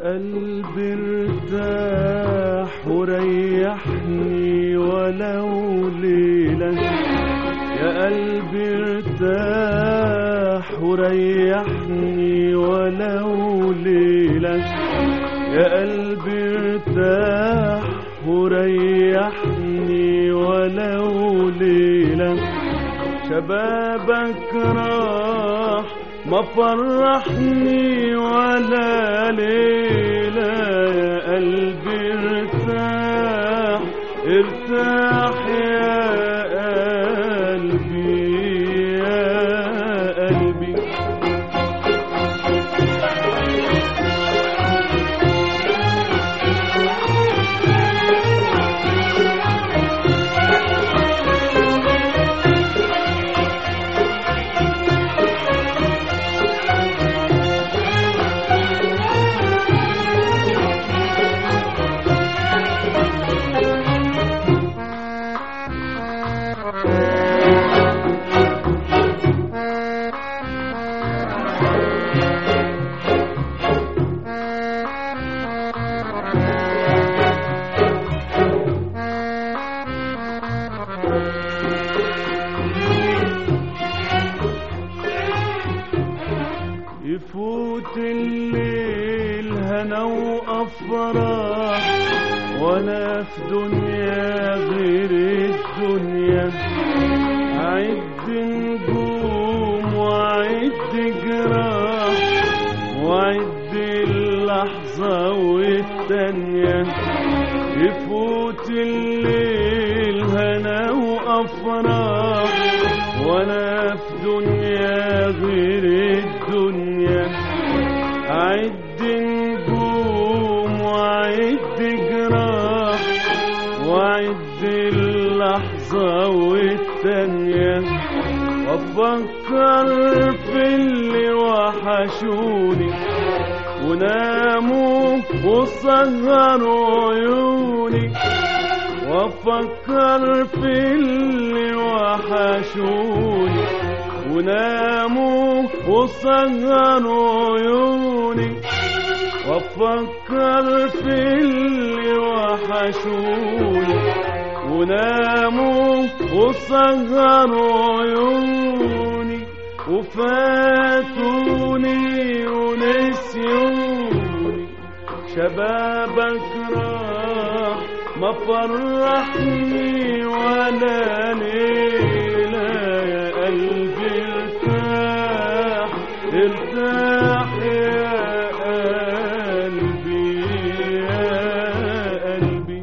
قلبي ارتاح وريحني ولو ليلة يا قلبي ارتاح وريحني ولو ليلة يا قلبي ارتاح وريحني ولو ليلة شبابك راح ما فرحني ولا ليلة يا قلبي ارتاح ارتاح يا قلبي يا قلبي يفوت الليل هنا وافراح وانا في دنيا غير الدنيا اعد نجوم واعد جراح واعد اللحظة والتانية يفوت الليل هنا وافراح وانا في دنيا غير الدنيا اعد نجوم واعد جراح واعد اللحظة والتانية وافكر في اللي وحشوني وناموا وسهروا عيوني وافكر في اللي وحشوني وناموا وسهروا عيوني وافكر في اللي وحشوني وناموا وسهروا عيوني وفاتوني ونسيوني شبابك راح ما فرحني ولا ليلة يا قلبي ارتاح ارتاح يا قلبي يا قلبي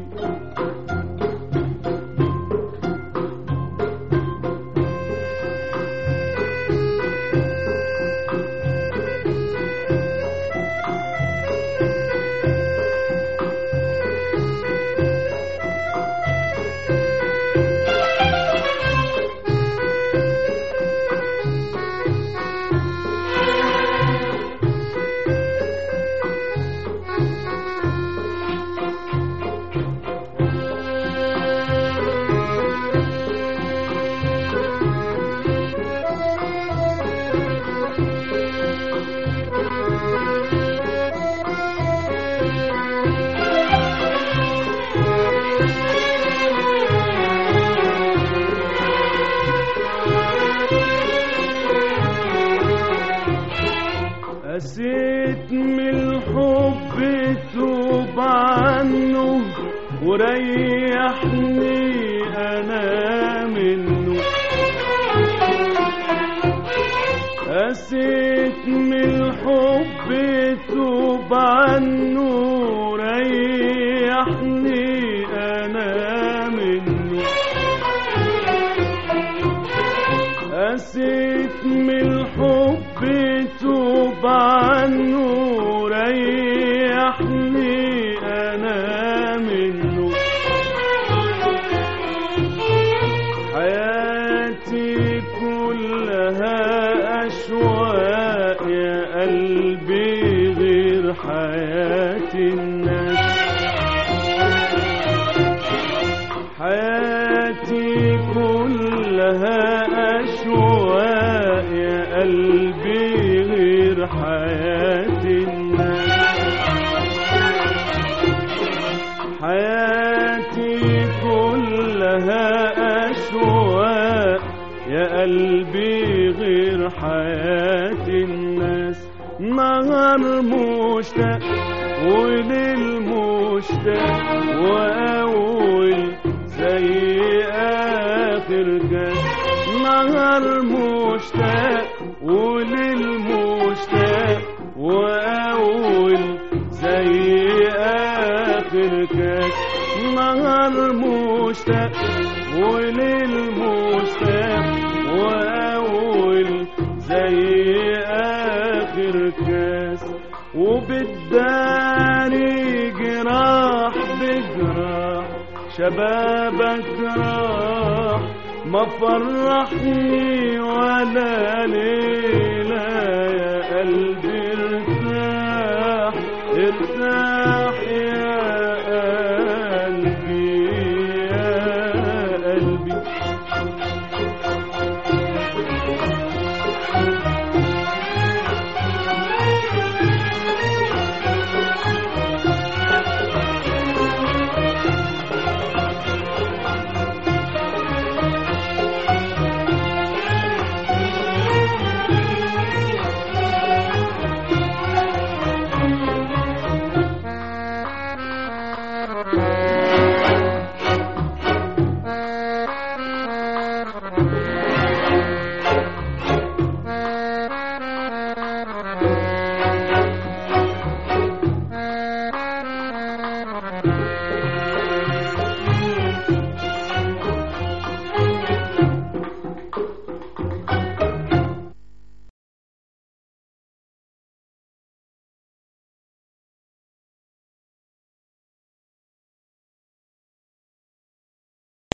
قسيت من الحب توب عنه وريحني انا منه قسيت من الحب توب عنه وريحني انا منه قسيت من الحب توب عنه ريحني انا منه حياتي كلها اشواق يا قلبي غير حياة الناس حياتي كلها أشواق يا قلبي غير حياة الناس قلبي غير حياة الناس نهار مشتاق وليل مشتاق وأول زي آخر كاس نهار مشتاق وليل مشتاق وأول زي آخر كاس نهار مشتاق وليل مشتاق وأول زي آخر كاس وبالداري جراح بجراح شبابك راح ما فرحني ولا ليه